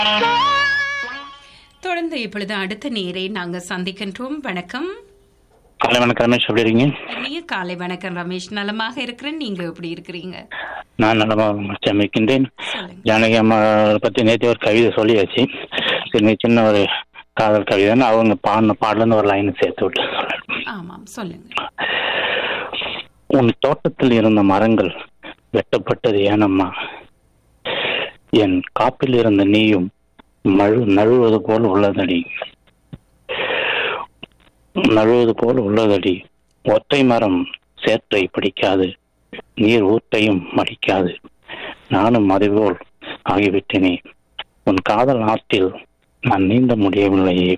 தொடர்ந்து இப்பொழுது அடுத்த நேரை நாங்க சந்திக்கின்றோம் வணக்கம் காலை வணக்கம் ரமேஷ் எப்படி இருக்கீங்க இனிய காலை வணக்கம் ரமேஷ் நலமாக இருக்கிறேன் நீங்க எப்படி இருக்கிறீங்க நான் நலமா அமைக்கின்றேன் சொல்லுங்க ஜானகி அம்மா பத்தி நேற்று ஒரு கவிதை சொல்லியாச்சு சரி சின்ன ஒரு காதல் கவிதைன்னு அவங்க பாடின பாடலன்னு ஒரு லைன் சேர்த்து விட்டு சொல்றேன். ஆமாம் சொல்லுங்க உன் தோட்டத்தில் இருந்த மரங்கள் வெட்டப்பட்டது ஏனம்மா என் காப்பில் இருந்த நீயும் மழு நழுவது போல் உள்ளதடி நழுவது போல் உள்ளதடி ஒற்றை மரம் சேற்றை பிடிக்காது நீர் ஊற்றையும் மடிக்காது நானும் அதுபோல் ஆகிவிட்டேனே உன் காதல் ஆற்றில் நான் நீந்த முடியவில்லையே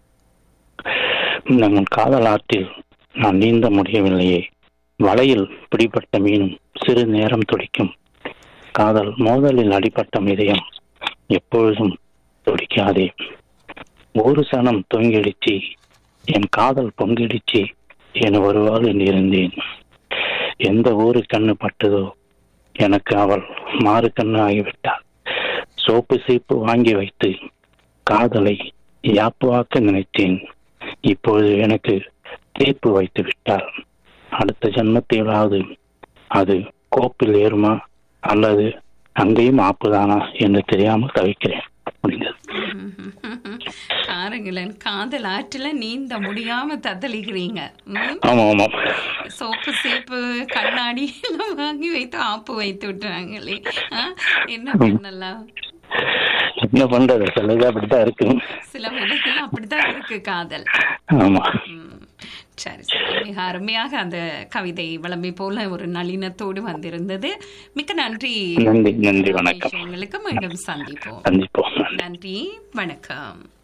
உன் காதல் ஆற்றில் நான் நீந்த முடியவில்லையே வலையில் பிடிபட்ட மீனும் சிறு நேரம் துடிக்கும் காதல் மோதலில் அடிபட்ட இதயம் எப்பொழுதும் துடிக்காதே ஒரு சனம் தொங்கிடுச்சு என் காதல் பொங்கிடுச்சு என ஒருவாள் இருந்தேன் எந்த ஊரு கண்ணு பட்டதோ எனக்கு அவள் மாறு கண்ணு ஆகிவிட்டாள் சோப்பு சீப்பு வாங்கி வைத்து காதலை யாப்புவாக்க நினைத்தேன் இப்பொழுது எனக்கு தேப்பு வைத்து விட்டாள் அடுத்த ஜன்மத்திலாவது அது கோப்பில் ஏறுமா அல்லது அங்கேயும் ஆப்புதானா என்று தெரியாமல் தவிக்கிறேன் முடிந்தது பாருங்களேன் காதல் ஆற்றுல நீந்த முடியாம தத்தளிக்கிறீங்க ம்? ஆமா ஆமாம் சோப்பு சேப்பு கண்ணாடி எல்லாம் வாங்கி வைத்து ஆப்பு வைத்து விட்டுறாங்களே ஆ? என்ன பண்ணலாம் என்ன பண்றது சிலது அப்படித்தான் இருக்கு சில இடத்துல அப்படித்தான் இருக்கு காதல் ஆமா ம். சரி சரி மிக அருமையாக அந்த கவிதை வளமை போல ஒரு நளினத்தோடு வந்திருந்தது மிக்க நன்றி நன்றி நன்றி வணக்கம் உங்களுக்கு மீண்டும் சந்திப்போம் சந்திப்போம் நன்றி வணக்கம்